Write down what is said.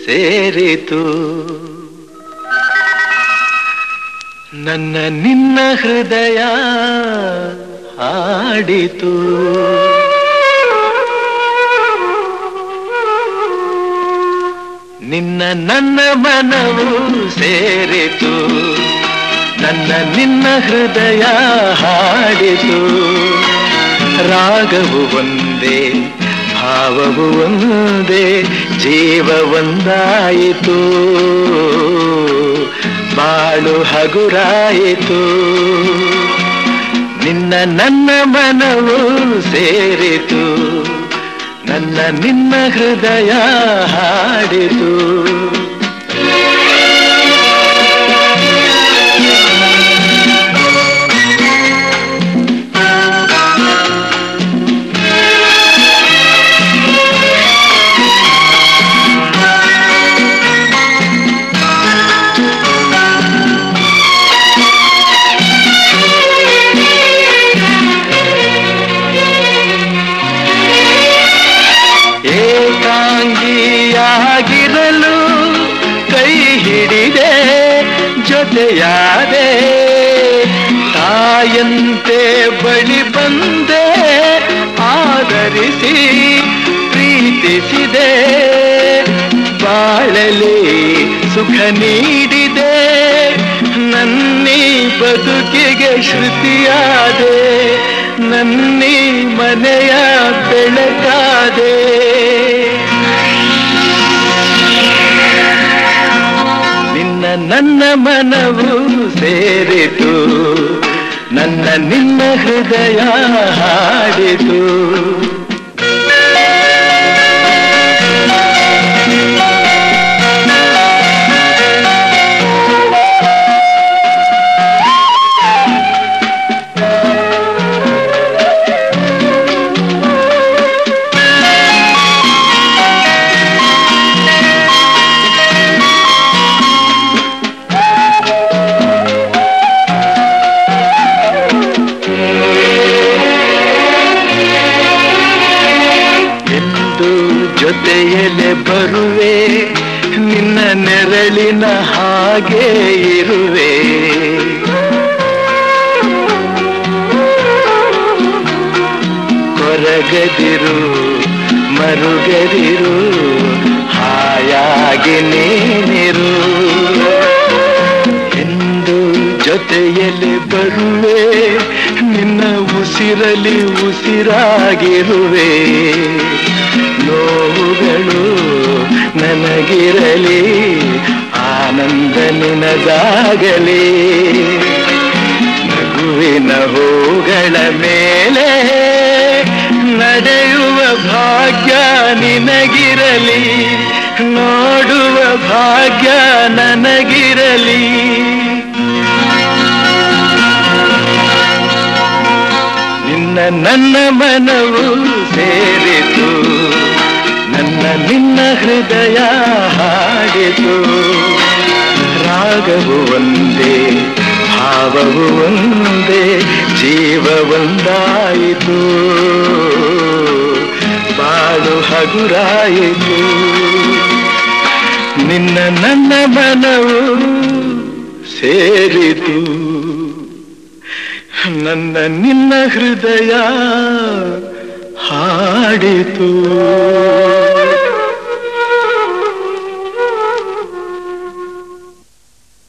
ಸೇರಿತು ನನ್ನ ನಿನ್ನ ಹೃದಯ ಹಾಡಿತು ನಿನ್ನ ನನ್ನ ಮನವು ಸೇರಿತು ನನ್ನ ನಿನ್ನ ಹೃದಯ ಹಾಡಿತು ರಾಗವು ಒಂದೇ ಭಾವವು ಒಂದೇ ಜೀವ ಒಂದಾಯಿತು ಬಾಳು ಹಗುರಾಯಿತು ನಿನ್ನ ನನ್ನ ಮನವು ಸೇರಿತು ನನ್ನ ನಿನ್ನ ಹೃದಯ ಹಾಡಿತು ಏಕಾಂಗಿಯಾಗಿರಲು ಕೈ ಹಿಡಿದೆ ಜೊತೆಯಾದೆ ತಾಯಂತೆ ಬಳಿ ಬಂದೆ ಆದರಿಸಿ ಪ್ರೀತಿಸಿದೆ ಬಾಳಲಿ ಸುಖ ನೀಡಿದೆ ನನ್ನಿ ಬದುಕಿಗೆ ಶ್ರುತಿಯಾದೆ ನನ್ನಿ ಮನೆಯ ಬೆಳಕಾದೆ ನಿನ್ನ ನನ್ನ ಮನವು ಸೇರಿತು ನನ್ನ ನಿನ್ನ ಹೃದಯ ಹಾಡಿತು ಎಂದು ಜೊತೆಯಲೆ ಬರುವೆ ನಿನ್ನ ನೆರಳಿನ ಹಾಗೆ ಇರುವೆ ಕೊರಗದಿರು ಮರುಗದಿರು ಹಾಯಾಗಿ ನೀನಿರು ಎಂದು ಜೊತೆಯಲ್ಲಿ ಬರುವೆ ನಿನ್ನ ಉಸಿರಲಿ ಉಸಿರಾಗಿರುವೆ ನೋವುಗಳು ನನಗಿರಲಿ ಆನಂದ ನಿನದಾಗಲಿ ನಗುವಿನ ಹೂಗಳ ಮೇಲೆ ನಡೆಯುವ ಭಾಗ್ಯ ನಿನಗಿರಲಿ ನೋಡುವ ಭಾಗ್ಯ ನನಗಿರಲಿ ನಿನ್ನ ನನ್ನ ಮನವು ಸೇರಿತು ನನ್ನ ನಿನ್ನ ಹೃದಯ ಹಾಡಿತು ರಾಗವು ಒಂದೇ ಭಾವವು ಒಂದೇ ಜೀವ ಒಂದಾಯಿತು ಬಾಳು ಹಗುರಾಯಿತು ನಿನ್ನ ನನ್ನ ಮನವು ಸೇರಿತು ನನ್ನ ನಿನ್ನ ಹೃದಯ ಹಾಡಿತು